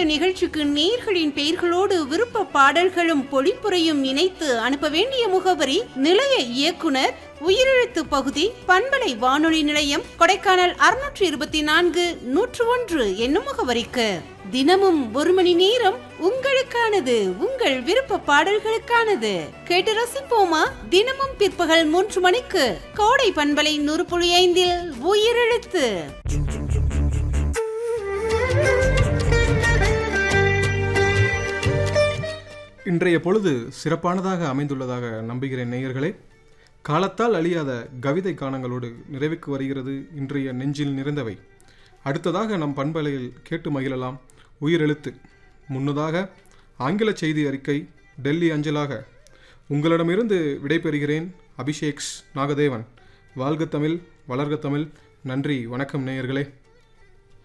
நிகழ்ச்சிக்கு நேர்களின் பெயர்களோடு விருப்ப பாடல்களும் பொழிப்புரையும் இணைத்து அனுப்ப வேண்டிய முகவரி நிலைய இயக்குனர் உயிரெழுத்து பகுதி பண்பலை வானொலி நிலையம் கொடைக்கானல் அறுநூற்று இருபத்தி நான்கு நூற்று ஒன்று என்னும் முகவரிக்கு தினமும் ஒரு மணி நேரம் உங்களுக்கானது உங்கள் விருப்ப பாடல்களுக்கானது கேட்டு ரசிப்போமா தினமும் பிற்பகல் மூன்று மணிக்கு கோடை பண்பலை நூறு புள்ளி ஐந்தில் உயிரெழுத்து இன்றைய பொழுது சிறப்பானதாக அமைந்துள்ளதாக நம்புகிறேன் நேயர்களே காலத்தால் அழியாத கவிதை காணங்களோடு நிறைவுக்கு வருகிறது இன்றைய நெஞ்சில் நிறைந்தவை அடுத்ததாக நம் பண்பலையில் கேட்டு மகிழலாம் உயிரெழுத்து முன்னதாக ஆங்கில செய்தி அறிக்கை டெல்லி அஞ்சலாக உங்களிடமிருந்து விடைபெறுகிறேன் அபிஷேக்ஸ் நாகதேவன் வாழ்க தமிழ் வளர்க தமிழ் நன்றி வணக்கம் நேயர்களே